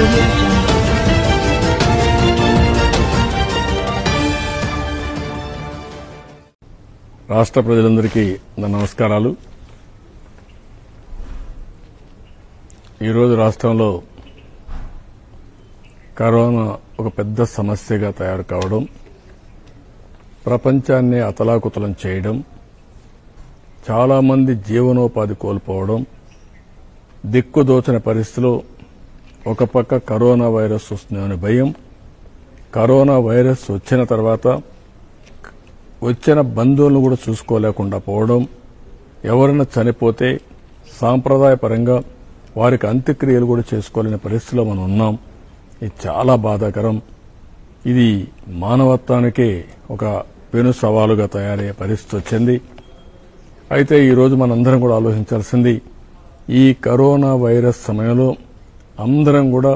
audio jungle. రాష్ట్ర ప్రజలందరికీ నా నమస్కారాలు ఈరోజు రాష్ట్రంలో కరోనా ఒక పెద్ద సమస్యగా తయారు కావడం ప్రపంచాన్ని అతలాకుతలం చేయడం చాలామంది జీవనోపాధి కోల్పోవడం దిక్కుదోచని పరిస్థితిలో ఒక పక్క కరోనా వైరస్ వస్తుందనే భయం కరోనా వైరస్ వచ్చిన తర్వాత వచ్చిన బంధువులను కూడా చూసుకోలేకుండా పోవడం ఎవరైనా చనిపోతే సాంప్రదాయపరంగా వారికి అంత్యక్రియలు కూడా చేసుకోలేని పరిస్థితిలో మనం ఉన్నాం ఇది చాలా బాధాకరం ఇది మానవత్వానికే ఒక పెను సవాలుగా తయారయ్యే పరిస్థితి వచ్చింది అయితే ఈరోజు మనందరం కూడా ఆలోచించాల్సింది ఈ కరోనా వైరస్ సమయంలో అందరం కూడా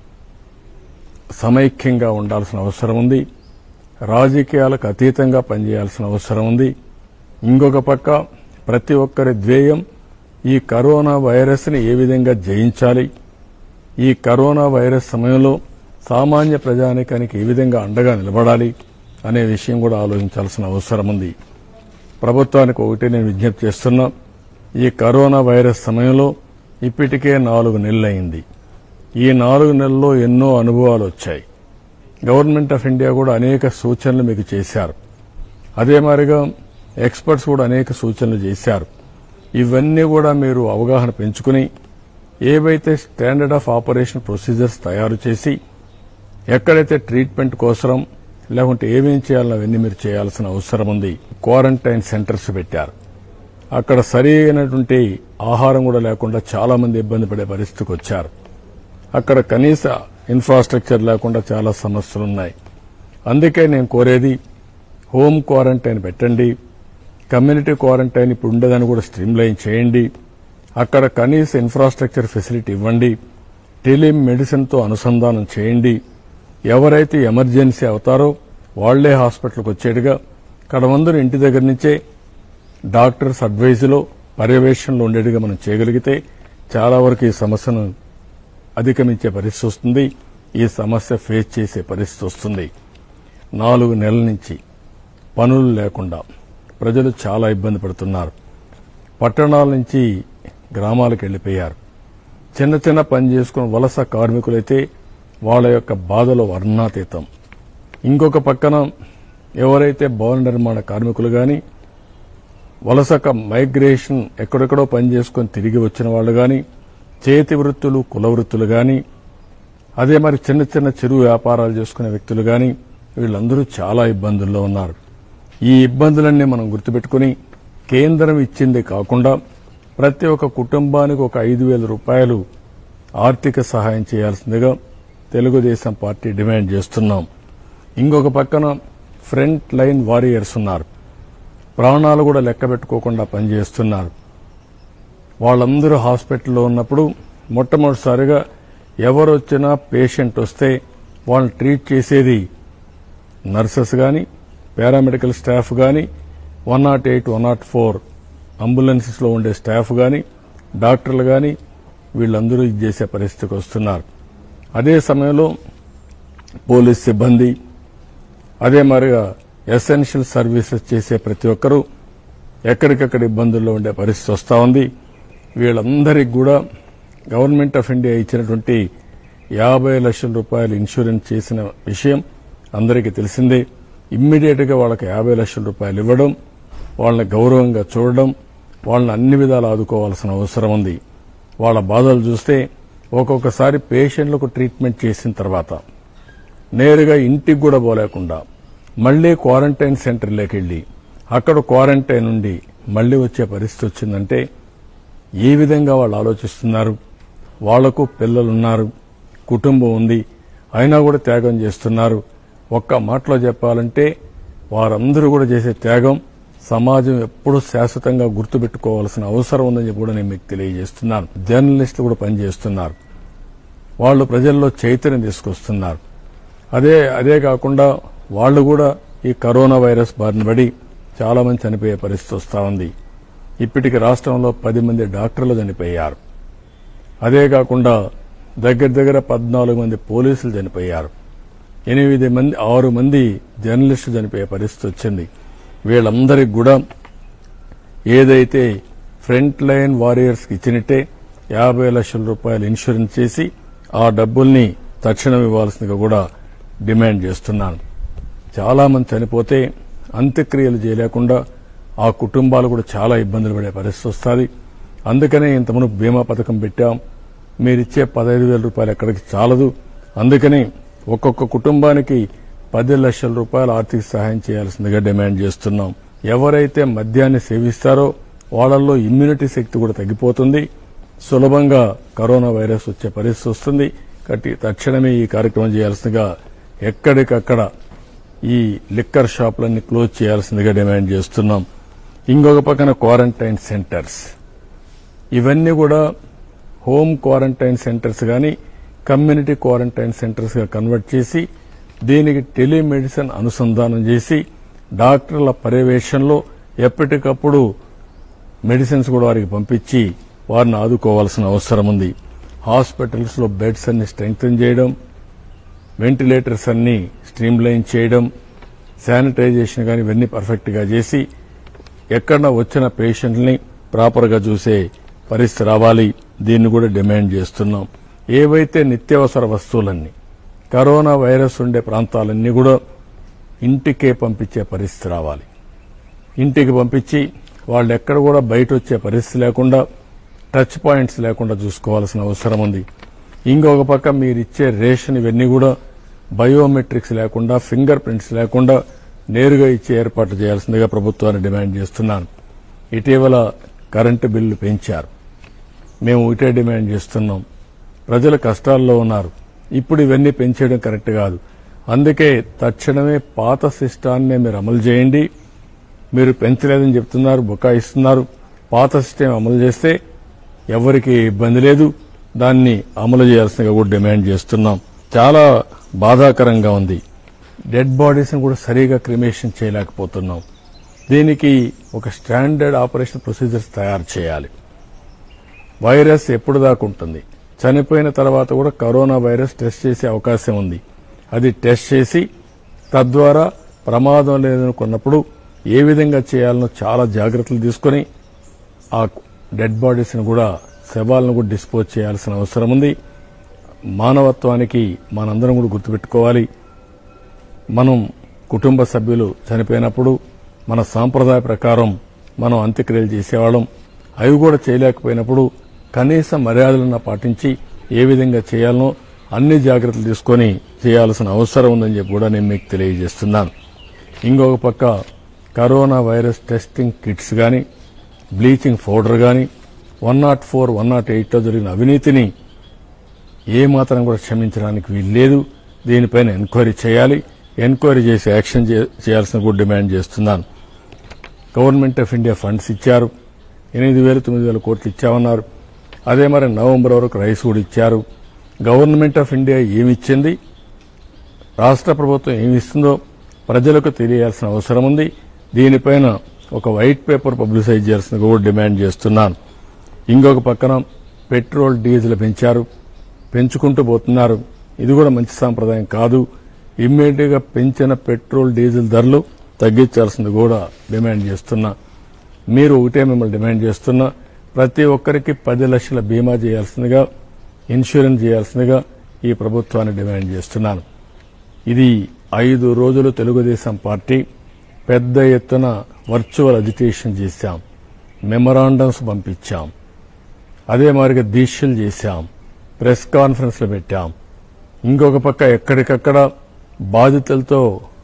సమైక్యంగా ఉండాల్సిన అవసరం ఉంది రాజకీయాలకు అతీతంగా పనిచేయాల్సిన అవసరం ఉంది ఇంకొక పక్క ప్రతి ఒక్కరి ధ్యేయం ఈ కరోనా వైరస్ని ఏ విధంగా జయించాలి ఈ కరోనా వైరస్ సమయంలో సామాన్య ప్రజానికానికి ఏ విధంగా అండగా నిలబడాలి అనే విషయం కూడా ఆలోచించాల్సిన అవసరం ఉంది ప్రభుత్వానికి ఒకటి నేను విజ్ఞప్తి చేస్తున్నా ఈ కరోనా వైరస్ సమయంలో ఇప్పటికే నాలుగు నెలలైంది ఈ నాలుగు నెలల్లో ఎన్నో అనుభవాలు వచ్చాయి గవర్నమెంట్ ఆఫ్ ఇండియా కూడా అనేక సూచనలు మీకు చేశారు అదే మాదిరిగా ఎక్స్పర్ట్స్ కూడా అనేక సూచనలు చేశారు ఇవన్నీ కూడా మీరు అవగాహన పెంచుకుని ఏవైతే స్టాండర్డ్ ఆఫ్ ఆపరేషన్ ప్రొసీజర్స్ తయారు చేసి ఎక్కడైతే ట్రీట్మెంట్ కోసం లేకుంటే ఏమేం చేయాలో అవన్నీ మీరు చేయాల్సిన అవసరం ఉంది క్వారంటైన్ సెంటర్స్ పెట్టారు అక్కడ సరి అయినటువంటి ఆహారం కూడా లేకుండా చాలా మంది ఇబ్బంది పడే పరిస్థితికి వచ్చారు అక్కడ కనీస ఇన్ఫ్రాస్ట్రక్చర్ లేకుండా చాలా సమస్యలు ఉన్నాయి అందుకే నేను కోరేది హోమ్ క్వారంటైన్ పెట్టండి కమ్యూనిటీ క్వారంటైన్ ఇప్పుడు ఉండదని కూడా స్ట్రీమ్లైన్ చేయండి అక్కడ కనీస ఇన్ఫ్రాస్ట్రక్చర్ ఫెసిలిటీ ఇవ్వండి టెలిమెడిసిన్తో అనుసంధానం చేయండి ఎవరైతే ఎమర్జెన్సీ అవుతారో వాళ్లే హాస్పిటల్కి వచ్చేట్టుగా కడమందరూ ఇంటి దగ్గర నుంచే డాక్టర్స్ అడ్వైజులో పర్యవేక్షణలో ఉండేట్టుగా మనం చేయగలిగితే చాలా వరకు ఈ సమస్యను అధిగమించే పరిస్థితి వస్తుంది ఈ సమస్య ఫేస్ చేసే పరిస్థితి వస్తుంది నాలుగు నెలల నుంచి పనులు లేకుండా ప్రజలు చాలా ఇబ్బంది పడుతున్నారు పట్టణాల నుంచి గ్రామాలకు వెళ్లిపోయారు చిన్న చిన్న పని చేసుకుని వలస కార్మికులైతే వాళ్ళ యొక్క బాధలో వర్ణాతీతం ఇంకొక పక్కన ఎవరైతే భవన నిర్మాణ కార్మికులు గాని వలసక మైగ్రేషన్ ఎక్కడెక్కడో పని చేసుకుని తిరిగి వచ్చిన వాళ్ళు గాని చేతి వృత్తులు కుల వృత్తులు గాని అదే మరి చిన్న చిన్న చిరు వ్యాపారాలు చేసుకునే వ్యక్తులు గాని వీళ్ళందరూ చాలా ఇబ్బందుల్లో ఉన్నారు ఈ ఇబ్బందులన్నీ మనం గుర్తుపెట్టుకుని కేంద్రం ఇచ్చింది కాకుండా ప్రతి ఒక్క కుటుంబానికి ఒక ఐదు వేల రూపాయలు ఆర్థిక సహాయం చేయాల్సిందిగా తెలుగుదేశం పార్టీ డిమాండ్ చేస్తున్నాం ఇంకొక పక్కన ఫ్రంట్ లైన్ వారియర్స్ ఉన్నారు ప్రాణాలు కూడా లెక్క పెట్టుకోకుండా పనిచేస్తున్నారు వాళ్ళందరూ హాస్పిటల్లో ఉన్నప్పుడు మొట్టమొదటిసారిగా ఎవరు వచ్చినా పేషెంట్ వస్తే వాళ్ళని ట్రీట్ చేసేది నర్సెస్ కానీ పారామెడికల్ స్టాఫ్ కానీ one not eight one not four అంబులెన్సెస్లో ఉండే స్టాఫ్ కానీ డాక్టర్లు కానీ వీళ్ళందరూ ఇది చేసే పరిస్థితికి వస్తున్నారు అదే సమయంలో పోలీస్ సిబ్బంది అదే మరిగా ఎసెన్షియల్ సర్వీసెస్ చేసే ప్రతి ఒక్కరూ ఎక్కడికక్కడ ఇబ్బందుల్లో ఉండే పరిస్థితి వస్తూ ఉంది వీళ్ళందరికీ కూడా గవర్నమెంట్ ఆఫ్ ఇండియా ఇచ్చినటువంటి యాభై లక్షల రూపాయలు ఇన్సూరెన్స్ చేసిన విషయం అందరికీ తెలిసిందే ఇమ్మీడియట్ గా వాళ్ళకి యాభై లక్షల రూపాయలు ఇవ్వడం వాళ్ళని గౌరవంగా చూడడం వాళ్ళని అన్ని విధాలు ఆదుకోవాల్సిన అవసరం ఉంది వాళ్ళ బాధలు చూస్తే ఒక్కొక్కసారి పేషెంట్లకు ట్రీట్మెంట్ చేసిన తర్వాత నేరుగా ఇంటికి కూడా పోలేకుండా మళ్లీ క్వారంటైన్ సెంటర్లోకి వెళ్లి అక్కడ క్వారంటైన్ నుండి మళ్లీ వచ్చే పరిస్థితి వచ్చిందంటే ఏ విధంగా వాళ్ళు ఆలోచిస్తున్నారు వాళ్లకు పిల్లలున్నారు కుటుంబం ఉంది అయినా కూడా త్యాగం చేస్తున్నారు ఒక్క మాటలో చెప్పాలంటే వారందరూ కూడా చేసే త్యాగం సమాజం ఎప్పుడూ శాశ్వతంగా గుర్తుపెట్టుకోవాల్సిన అవసరం ఉందని చెప్పి కూడా నేను మీకు తెలియజేస్తున్నాను జర్నలిస్టులు కూడా పనిచేస్తున్నారు వాళ్ళు ప్రజల్లో చైతన్యం తీసుకొస్తున్నారు అదే అదే కాకుండా వాళ్ళు కూడా ఈ కరోనా వైరస్ బారిన పడి చాలా మంది చనిపోయే పరిస్థితి వస్తా ఉంది ఇప్పటికి రాష్ట్రంలో పది మంది డాక్టర్లు చనిపోయారు అదే కాకుండా దగ్గర దగ్గర పద్నాలుగు మంది పోలీసులు చనిపోయారు ఎనిమిది మంది ఆరు మంది జర్నలిస్టులు చనిపోయే పరిస్థితి వచ్చింది వీళ్ళందరికి కూడా ఏదైతే ఫ్రంట్ లైన్ వారియర్స్కి ఇచ్చినట్టే యాభై లక్షల రూపాయలు ఇన్సూరెన్స్ చేసి ఆ డబ్బుల్ని తక్షణం ఇవ్వాల్సిందిగా కూడా డిమాండ్ చేస్తున్నాను చాలా మంది చనిపోతే అంత్యక్రియలు చేయలేకుండా ఆ కుటుంబాలు కూడా చాలా ఇబ్బందులు పడే పరిస్థితి వస్తుంది అందుకనే ఇంతకుముందు బీమా పథకం పెట్టాం మీరిచ్చే పదహైదు వేల రూపాయలు ఎక్కడికి చాలదు అందుకని ఒక్కొక్క కుటుంబానికి పది లక్షల రూపాయల ఆర్థిక సహాయం చేయాల్సిందిగా డిమాండ్ చేస్తున్నాం ఎవరైతే మద్యాన్ని సేవిస్తారో వాళ్ళల్లో ఇమ్యూనిటీ శక్తి కూడా తగ్గిపోతుంది సులభంగా కరోనా వైరస్ వచ్చే పరిస్థితి వస్తుంది కాబట్టి తక్షణమే ఈ కార్యక్రమం చేయాల్సిందిగా ఎక్కడికక్కడ ఈ లిక్కర్ షాపులన్నీ క్లోజ్ చేయాల్సిందిగా డిమాండ్ చేస్తున్నాం ఇంకొక పక్కన క్వారంటైన్ సెంటర్స్ ఇవన్నీ కూడా హోమ్ క్వారంటైన్ సెంటర్స్ కానీ కమ్యూనిటీ క్వారంటైన్ సెంటర్స్ గా కన్వర్ట్ చేసి దీనికి టెలిమెడిసిన్ అనుసంధానం చేసి డాక్టర్ల పర్యవేక్షణలో ఎప్పటికప్పుడు మెడిసిన్స్ కూడా వారికి పంపించి వారిని ఆదుకోవాల్సిన అవసరం ఉంది హాస్పిటల్స్ లో బెడ్స్ అన్ని స్ట్రెంగ్తన్ చేయడం వెంటిలేటర్స్ అన్ని స్ట్రీమ్లైన్ చేయడం శానిటైజేషన్ కానీ ఇవన్నీ పర్ఫెక్ట్ గా చేసి ఎక్కడ వచ్చిన పేషెంట్ని ప్రాపర్ గా చూసే పరిస్థితి రావాలి దీన్ని కూడా డిమాండ్ చేస్తున్నాం ఏవైతే నిత్యావసర వస్తువులన్నీ కరోనా వైరస్ ఉండే ప్రాంతాలన్నీ కూడా ఇంటికే పంపించే పరిస్థితి రావాలి ఇంటికి పంపించి వాళ్ళు ఎక్కడ కూడా బయట వచ్చే పరిస్థితి లేకుండా టచ్ పాయింట్స్ లేకుండా చూసుకోవాల్సిన అవసరం ఉంది ఇంకొక పక్క మీరు ఇచ్చే రేషన్ ఇవన్నీ కూడా బయోమెట్రిక్స్ లేకుండా ఫింగర్ ప్రింట్స్ లేకుండా నేరుగా ఇచ్చే ఏర్పాట్లు చేయాల్సిందిగా ప్రభుత్వాన్ని డిమాండ్ చేస్తున్నాను ఇటీవల కరెంటు బిల్లు పెంచారు మేము ఇటే డిమాండ్ చేస్తున్నాం ప్రజలు కష్టాల్లో ఉన్నారు ఇప్పుడు ఇవన్నీ పెంచేయడం కరెక్ట్ కాదు అందుకే తక్షణమే పాత సిస్టాన్నే మీరు అమలు చేయండి మీరు పెంచలేదని చెప్తున్నారు బుకాయిస్తున్నారు పాత సిస్టమ్ అమలు చేస్తే ఎవరికి ఇబ్బంది లేదు దాన్ని అమలు చేయాల్సిందిగా కూడా డిమాండ్ చేస్తున్నాం చాలా బాధాకరంగా ఉంది డెడ్ బాడీస్ కూడా సరిగా క్రిమేషన్ చేయలేకపోతున్నాం దీనికి ఒక స్టాండర్డ్ ఆపరేషన్ ప్రొసీజర్స్ తయారు చేయాలి వైరస్ ఎప్పుడు దాకా ఉంటుంది చనిపోయిన తర్వాత కూడా కరోనా వైరస్ టెస్ట్ చేసే అవకాశం ఉంది అది టెస్ట్ చేసి తద్వారా ప్రమాదం లేదనుకున్నప్పుడు ఏ విధంగా చేయాలనో చాలా జాగ్రత్తలు తీసుకొని ఆ డెడ్ బాడీస్ ను కూడా శవాలను కూడా డిస్పోజ్ చేయాల్సిన అవసరం ఉంది మానవత్వానికి మనందరం కూడా గుర్తుపెట్టుకోవాలి మనం కుటుంబ సభ్యులు చనిపోయినప్పుడు మన సాంప్రదాయ ప్రకారం మనం అంత్యక్రియలు చేసేవాళ్ళం అవి కూడా చేయలేకపోయినప్పుడు కనీస మర్యాదలను పాటించి ఏ విధంగా చేయాలనో అన్ని జాగ్రత్తలు తీసుకొని చేయాల్సిన అవసరం ఉందని చెప్పి కూడా నేను మీకు తెలియజేస్తున్నాను ఇంకొక పక్క కరోనా వైరస్ టెస్టింగ్ కిట్స్ కానీ బ్లీచింగ్ పౌడర్ కానీ one not four one not ఎయిట్లో జరిగిన అవినీతిని ఏ మాత్రం కూడా క్షమించడానికి వీల్లేదు దీనిపైన ఎంక్వైరీ చేయాలి ఎంక్వైరీ చేసి యాక్షన్ చే- చేయాల్సిన కూడా డిమాండ్ చేస్తున్నాను గవర్నమెంట్ ఆఫ్ ఇండియా ఫండ్స్ ఇచ్చారు ఎనిమిది వేలు తొమ్మిది వేల కోట్లు ఇచ్చామన్నారు అదే మరి నవంబర్ వరకు రైస్ కూడా ఇచ్చారు గవర్నమెంట్ ఆఫ్ ఇండియా ఏమి ఇచ్చింది రాష్ట్ర ప్రభుత్వం ఏమి ఇస్తుందో ప్రజలకు తెలియాల్సిన అవసరం ఉంది దీనిపైన ఒక వైట్ పేపర్ పబ్లిసైజ్ చేయాల్సిన కూడా డిమాండ్ చేస్తున్నాను ఇంకొక పక్కన పెట్రోల్ డీజిల్ పెంచారు పెంచుకుంటూ పోతున్నారు ఇది కూడా మంచి సాంప్రదాయం కాదు ఇమ్మీడియట్ గా పెంచిన పెట్రోల్ డీజిల్ ధరలు తగ్గించాల్సింది కూడా డిమాండ్ చేస్తున్నా మీరు ఒకటే మిమ్మల్ని డిమాండ్ చేస్తున్నా ప్రతి ఒక్కరికి పది లక్షల బీమా చేయాల్సిందిగా ఇన్సూరెన్స్ చేయాల్సిందిగా ఈ ప్రభుత్వాన్ని డిమాండ్ చేస్తున్నాను ఇది ఐదు రోజులు తెలుగుదేశం పార్టీ పెద్ద ఎత్తున వర్చువల్ అజిటేషన్ చేశాం మెమరాండమ్స్ పంపించాం అదే మాదిరిగా దీక్షలు చేశాం ప్రెస్ కాన్ఫరెన్స్లు పెట్టాం ఇంకొక పక్క ఎక్కడికక్కడ బాధితులతో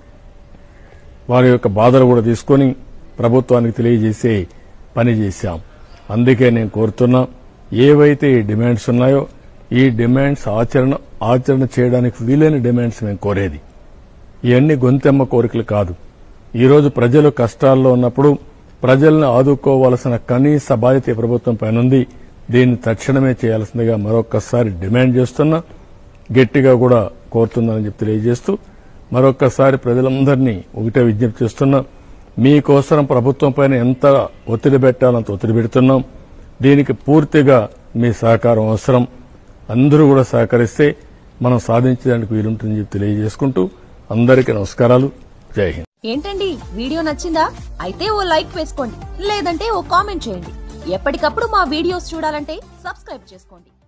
వారి యొక్క బాధలు కూడా తీసుకొని ప్రభుత్వానికి తెలియజేసే పని చేశాం అందుకే నేను కోరుతున్నా ఏవైతే ఈ డిమాండ్స్ ఉన్నాయో ఈ డిమాండ్స్ ఆచరణ ఆచరణ చేయడానికి వీలైన డిమాండ్స్ మేము కోరేది ఇవన్నీ గొంతెమ్మ కోరికలు కాదు ఈరోజు ప్రజలు కష్టాల్లో ఉన్నప్పుడు ప్రజలను ఆదుకోవాల్సిన కనీస బాధ్యత ఈ ప్రభుత్వం పైన ఉంది దీన్ని తక్షణమే చేయాల్సిందిగా మరొక్కసారి డిమాండ్ చేస్తున్నా గట్టిగా కూడా కోరుతున్నానని చెప్పి తెలియజేస్తూ మరొక్కసారి ప్రజలందరినీ ఒకటే విజ్ఞప్తి చేస్తున్నా మీకోసం ప్రభుత్వం పైన ఎంత ఒత్తిడి పెట్టాలంత ఒత్తిడి పెడుతున్నాం దీనికి పూర్తిగా మీ సహకారం అవసరం అందరూ కూడా సహకరిస్తే మనం సాధించడానికి వీలుంటుందని చెప్పి తెలియజేసుకుంటూ అందరికీ నమస్కారాలు జై హింద్ ఏంటండి వీడియో నచ్చిందా అయితే ఓ లైక్ వేసుకోండి లేదంటే ఓ కామెంట్ చేయండి ఎప్పటికప్పుడు మా వీడియోస్ చూడాలంటే సబ్స్క్రైబ్ చేసుకోండి